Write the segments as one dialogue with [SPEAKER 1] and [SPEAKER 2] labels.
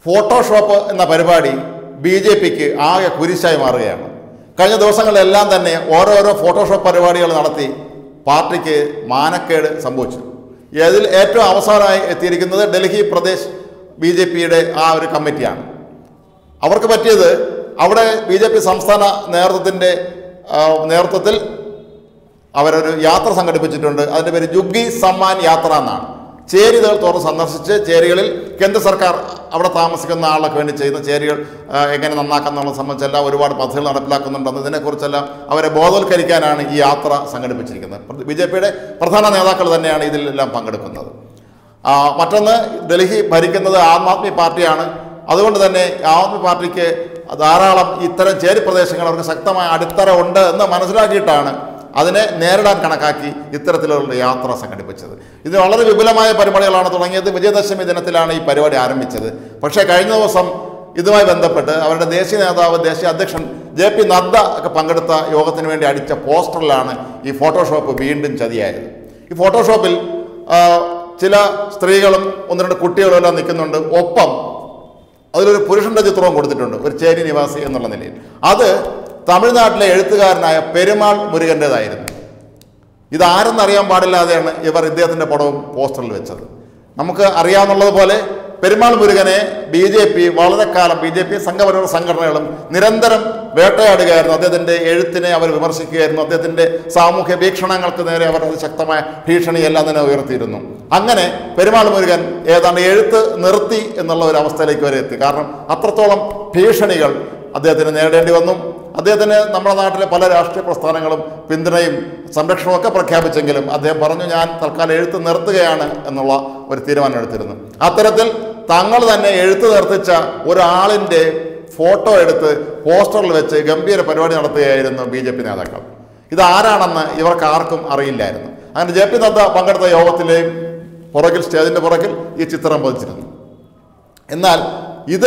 [SPEAKER 1] Photoshop എന്ന പരിപാടി B J പിക്ക് ആകെ കുരിശായി മാറുകയാണ് കഴിഞ്ഞ ദിവസങ്ങളിലെല്ലാം തന്നെ ഓരോരോ ഫോട്ടോഷോപ്പ് പരിപാടികൾ നടത്തി പാർട്ടിക്ക് മാനക്കേട് സംഭവിച്ചു ഇതിൽ ഏറ്റവും അവസാനമായി എത്തിയിരിക്കുന്നത് ഡൽഹി പ്രദേശ് ബി ജെ പിയുടെ ആ ഒരു കമ്മിറ്റിയാണ് അവർക്ക് പറ്റിയത് അവിടെ ബി ജെ പി സംസ്ഥാന നേതൃത്വത്തിൻ്റെ ആ, നേതൃത്വത്തിൽ അവരൊരു യാത്ര സംഘടിപ്പിച്ചിട്ടുണ്ട് അതിൻ്റെ പേര് ജുഗ്ഗി സമ്മാൻ യാത്ര എന്നാണ് ചേരികൾ തോറും സന്ദർശിച്ച് ചേരികളിൽ കേന്ദ്ര സർക്കാർ അവിടെ താമസിക്കുന്ന ആളൊക്കെ വേണ്ടി ചെയ്യുന്ന ചേരികൾ ആ, എങ്ങനെ നന്നാക്കാം എന്നുള്ളത് സംബന്ധിച്ചെല്ലാം ഒരുപാട് പദ്ധതികൾ നടപ്പിലാക്കുന്നുണ്ടെന്ന് ഇതിനെക്കുറിച്ചെല്ലാം അവരെ ബോധവൽക്കരിക്കാനാണ് ഈ യാത്ര സംഘടിപ്പിച്ചിരിക്കുന്നത് ബി ജെ പിയുടെ പ്രധാന നേതാക്കൾ തന്നെയാണ് ഇതിലെല്ലാം പങ്കെടുക്കുന്നത് ആ, മറ്റൊന്ന് ഡൽഹി ഭരിക്കുന്നത് ആം ആദ്മി പാർട്ടിയാണ് അതുകൊണ്ട് തന്നെ ആം ആദ്മി പാർട്ടിക്ക് ധാരാളം ഇത്തരം ചേരി പ്രദേശങ്ങൾ അവർക്ക് ശക്തമായ അടിത്തറ ഉണ്ട് എന്ന് മനസ്സിലാക്കിയിട്ടാണ് അതിനെ നേരിടാൻ കണക്കാക്കി ഇത്തരത്തിലുള്ള യാത്ര സംഘടിപ്പിച്ചത് ഇത് വളരെ വിപുലമായ പരിപാടികളാണ് തുടങ്ങിയത് വിജയദശമി ദിനത്തിലാണ് ഈ പരിപാടി ആരംഭിച്ചത് പക്ഷേ കഴിഞ്ഞ ദിവസം ഇതുമായി ബന്ധപ്പെട്ട് അവരുടെ ദേശീയ നേതാവ് ദേശീയ അധ്യക്ഷൻ ജെ പി നദ്ദ ഒക്കെ പങ്കെടുത്ത യോഗത്തിന് വേണ്ടി അടിച്ച പോസ്റ്ററിലാണ് ഈ ഫോട്ടോഷോപ്പ് വീണ്ടും ചതിയായത് ഈ ഫോട്ടോഷോപ്പിൽ ആ, ചില സ്ത്രീകളും ഒന്ന് രണ്ട് കുട്ടികളും എല്ലാം നിൽക്കുന്നുണ്ട് ഒപ്പം അതിലൊരു പുരുഷന്റെ ചിത്രവും കൊടുത്തിട്ടുണ്ട് ഒരു ചേരി നിവാസി എന്നുള്ള നിലയിൽ അത് തമിഴ്നാട്ടിലെ എഴുത്തുകാരനായ പെരുമാൾ മുരുകൻ്റെതായിരുന്നു ഇതാരെന്നറിയാൻ പാടില്ലാതെയാണ് ഇവർ ഇദ്ദേഹത്തിൻ്റെ പടവും പോസ്റ്ററിൽ വെച്ചത് നമുക്ക് അറിയാവുന്നതുപോലെ പെരുമാൾ മുരുകനെ ബി ജെ പി വളരെ കാലം ബി ജെ പി സംഘപരിവാർ സംഘടനകളും നിരന്തരം വേട്ടയാടുകയായിരുന്നു അദ്ദേഹത്തിൻ്റെ എഴുത്തിനെ അവർ വിമർശിക്കുകയായിരുന്നു അദ്ദേഹത്തിൻ്റെ സാമൂഹ്യ വീക്ഷണങ്ങൾക്ക് നേരെ അവർ അത് ശക്തമായ ഭീഷണിയെല്ലാം തന്നെ ഉയർത്തിയിരുന്നു അങ്ങനെ പെരുമാൾ മുരുകൻ ഏതാണ്ട് എഴുത്ത് നിർത്തി എന്നുള്ള ഒരു അവസ്ഥയിലേക്ക് വരെ എത്തി കാരണം അത്രത്തോളം ഭീഷണികൾ അദ്ദേഹത്തിന് നേരിടേണ്ടി വന്നു അദ്ദേഹത്തിന് നമ്മുടെ നാട്ടിലെ പല രാഷ്ട്രീയ പ്രസ്ഥാനങ്ങളും പിന്തുണയും സംരക്ഷണവും ഒക്കെ പ്രഖ്യാപിച്ചെങ്കിലും അദ്ദേഹം പറഞ്ഞു ഞാൻ തൽക്കാലം എഴുത്ത് നിർത്തുകയാണ് എന്നുള്ള ഒരു തീരുമാനം എടുത്തിരുന്നു അത്തരത്തിൽ തങ്ങൾ തന്നെ എഴുത്ത് നിർത്തിച്ച ഒരാളിൻ്റെ ഫോട്ടോ എടുത്ത് പോസ്റ്ററിൽ വെച്ച് ഗംഭീര പരിപാടി നടത്തുകയായിരുന്നു ബി ജെ പി നേതാക്കൾ ഇതാരാണെന്ന് ഇവർക്ക് ആർക്കും അറിയില്ലായിരുന്നു അങ്ങനെ ജെ പി നദ്ദ പങ്കെടുത്ത യോഗത്തിലെയും പുറകിൽ സ്റ്റേജിൻ്റെ പുറകിൽ ഈ ചിത്രം പതിച്ചിരുന്നു എന്നാൽ ഇത്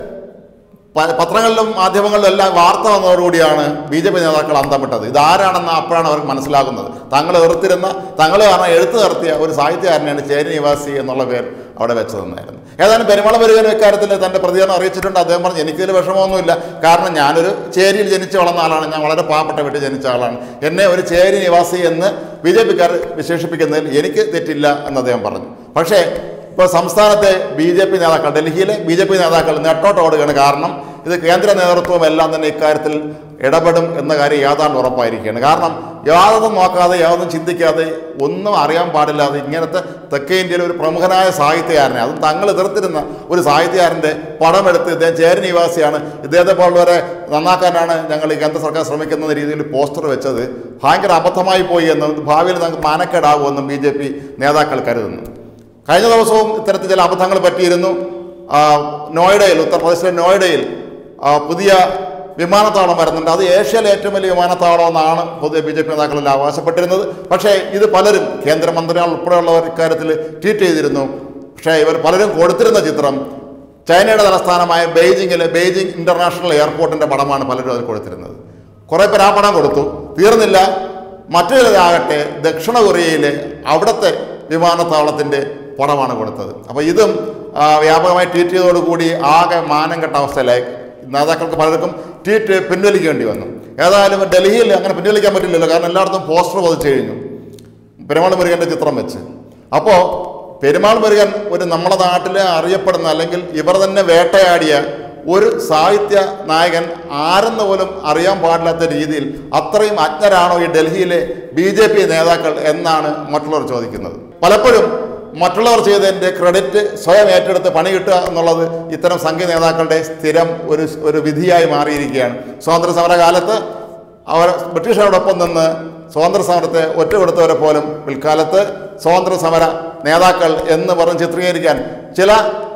[SPEAKER 1] പ- പത്രങ്ങളിലും മാധ്യമങ്ങളിലും എല്ലാം വാർത്ത വന്നതോടുകൂടിയാണ് ബി ജെ പി നേതാക്കൾ അന്തപ്പെട്ടത് ഇതാരാണെന്ന് അപ്പോഴാണ് അവർക്ക് മനസ്സിലാകുന്നത് തങ്ങൾ എതിർത്തിരുന്ന തങ്ങൾ കാരണം എഴുത്തു നിർത്തിയ ഒരു സാഹിത്യകാരനെയാണ് ചേരി നിവാസി എന്നുള്ള പേര് അവിടെ വെച്ചതെന്നായിരുന്നു ഏതായാലും പെരുമാൾ മുരുകൻ ഇക്കാര്യത്തിൽ തൻ്റെ പ്രതികരണം അറിയിച്ചിട്ടുണ്ട് അദ്ദേഹം പറഞ്ഞു എനിക്കിതിൽ വിഷമമൊന്നുമില്ല കാരണം ഞാനൊരു ചേരിയിൽ ജനിച്ചു വളർന്ന ആളാണ് ഞാൻ വളരെ പാവപ്പെട്ട വീട്ടിൽ ജനിച്ച ആളാണ് എന്നെ ഒരു ചേരി നിവാസി എന്ന് ബി ജെ പിക്കാർ വിശേഷിപ്പിക്കുന്നതിൽ എനിക്ക് തെറ്റില്ല എന്ന് അദ്ദേഹം പറഞ്ഞു പക്ഷേ ഇപ്പോൾ സംസ്ഥാനത്തെ ബി ജെ പി നേതാക്കൾ ഡൽഹിയിലെ ബി ജെ പി നേതാക്കൾ നെട്ടോട്ടോടുകയാണ് കാരണം ഇത് കേന്ദ്ര നേതൃത്വം എല്ലാം തന്നെ ഇക്കാര്യത്തിൽ ഇടപെടും എന്ന കാര്യം യാതാണ്ട് ഉറപ്പായിരിക്കുകയാണ് കാരണം യാതൊന്നും നോക്കാതെ യാതൊന്നും ചിന്തിക്കാതെ ഒന്നും അറിയാൻ പാടില്ലാതെ ഇങ്ങനത്തെ തെക്കേ ഇന്ത്യയിലെ ഒരു പ്രമുഖനായ സാഹിത്യകാരനെ അതും തങ്ങൾ എതിർത്തിരുന്ന ഒരു സാഹിത്യകാരൻ്റെ പടമെടുത്ത് ഇദ്ദേഹം ചേരി നിവാസിയാണ് ഇദ്ദേഹത്തെ പോലുള്ളവരെ നന്നാക്കാനാണ് ഞങ്ങൾ ഈ കേന്ദ്ര സർക്കാർ ശ്രമിക്കുന്ന രീതിയിൽ പോസ്റ്റർ വെച്ചത് ഭയങ്കര അബദ്ധമായി പോയി എന്നും ഭാവിയിൽ നമുക്ക് മാനക്കേടാകുമെന്നും ബി ജെ പി നേതാക്കൾ കരുതുന്നു കഴിഞ്ഞ ദിവസവും ഇത്തരത്തിൽ ചില അബദ്ധങ്ങൾ പറ്റിയിരുന്നു ആ, നോയിഡയിൽ ഉത്തർപ്രദേശിലെ നോയിഡയിൽ ആ, പുതിയ വിമാനത്താവളം വരുന്നുണ്ട് അത് ഏഷ്യയിലെ ഏറ്റവും വലിയ വിമാനത്താവളം എന്നാണ് പൊതുവെ ബി ജെ പി നേതാക്കളെല്ലാം അവകാശപ്പെട്ടിരുന്നത് പക്ഷേ ഇത് പലരും കേന്ദ്രമന്ത്രികൾ ഉൾപ്പെടെയുള്ളവർ ഇക്കാര്യത്തിൽ ട്വീറ്റ് ചെയ്തിരുന്നു പക്ഷേ ഇവർ പലരും കൊടുത്തിരുന്ന ചിത്രം ചൈനയുടെ തലസ്ഥാനമായ ബെയ്ജിങ്ങിലെ ബെയ്ജിങ് ഇൻ്റർനാഷണൽ എയർപോർട്ടിൻ്റെ പടമാണ് പലരും അതിൽ കൊടുത്തിരുന്നത് കുറേ പേർ ആ പടം കൊടുത്തു തീർന്നില്ല മറ്റു ചിലരാകട്ടെ ദക്ഷിണ കൊറിയയിലെ അവിടുത്തെ വിമാനത്താവളത്തിൻ്റെ പടമാണ് കൊടുത്തത് അപ്പോൾ ഇതും ആ, വ്യാപകമായി ട്വീറ്റ് ചെയ്തതോടുകൂടി ആകെ മാനം കെട്ട അവസ്ഥയിലായി നേതാക്കൾക്ക് പലർക്കും ട്വീറ്റ് പിൻവലിക്കേണ്ടി വന്നു ഏതായാലും ഡൽഹിയിൽ അങ്ങനെ പിൻവലിക്കാൻ പറ്റില്ലല്ലോ കാരണം എല്ലായിടത്തും പോസ്റ്റർ പതിച്ചു കഴിഞ്ഞു പെരുമാൾ മുരുകൻ്റെ ചിത്രം വെച്ച് അപ്പോൾ പെരുമാൾ മുരുകൻ ഒരു നമ്മുടെ നാട്ടിലെ അറിയപ്പെടുന്ന അല്ലെങ്കിൽ ഇവർ തന്നെ വേട്ടയാടിയ ഒരു സാഹിത്യ നായകൻ ആരെന്ന് പോലും അറിയാൻ പാടില്ലാത്ത രീതിയിൽ അത്രയും അജ്ഞരാണോ ഈ ഡൽഹിയിലെ ബി ജെ പി നേതാക്കൾ എന്നാണ് മറ്റുള്ളവർ ചോദിക്കുന്നത് പലപ്പോഴും മറ്റുള്ളവർ ചെയ്തതിൻ്റെ ക്രെഡിറ്റ് സ്വയം ഏറ്റെടുത്ത് പണി കിട്ടുക എന്നുള്ളത് ഇത്തരം സംഘ നേതാക്കളുടെ സ്ഥിരം ഒരു ഒരു വിധിയായി മാറിയിരിക്കുകയാണ് സ്വാതന്ത്ര്യ സമര കാലത്ത് അവർ ബ്രിട്ടീഷുകാരോടൊപ്പം നിന്ന് സ്വാതന്ത്ര്യ സമരത്തെ ഒറ്റകൊടുത്തവരെ പോലും പിൽക്കാലത്ത് സ്വാതന്ത്ര്യ സമര നേതാക്കൾ എന്ന് പറഞ്ഞ് ചിത്രീകരിക്കാൻ ചില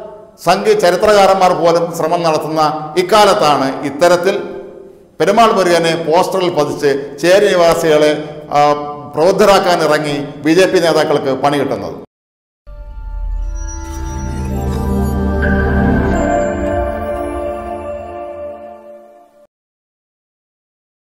[SPEAKER 1] സംഘ ചരിത്രകാരന്മാർ പോലും ശ്രമം നടത്തുന്ന ഇക്കാലത്താണ് ഇത്തരത്തിൽ പെരുമാൾ മുരുകനെ പോസ്റ്ററിൽ പതിച്ച് ചേരി നിവാസികളെ ആ, പ്രബുദ്ധരാക്കാൻ ഇറങ്ങി ബി ജെ പി നേതാക്കൾക്ക് പണി കിട്ടുന്നത്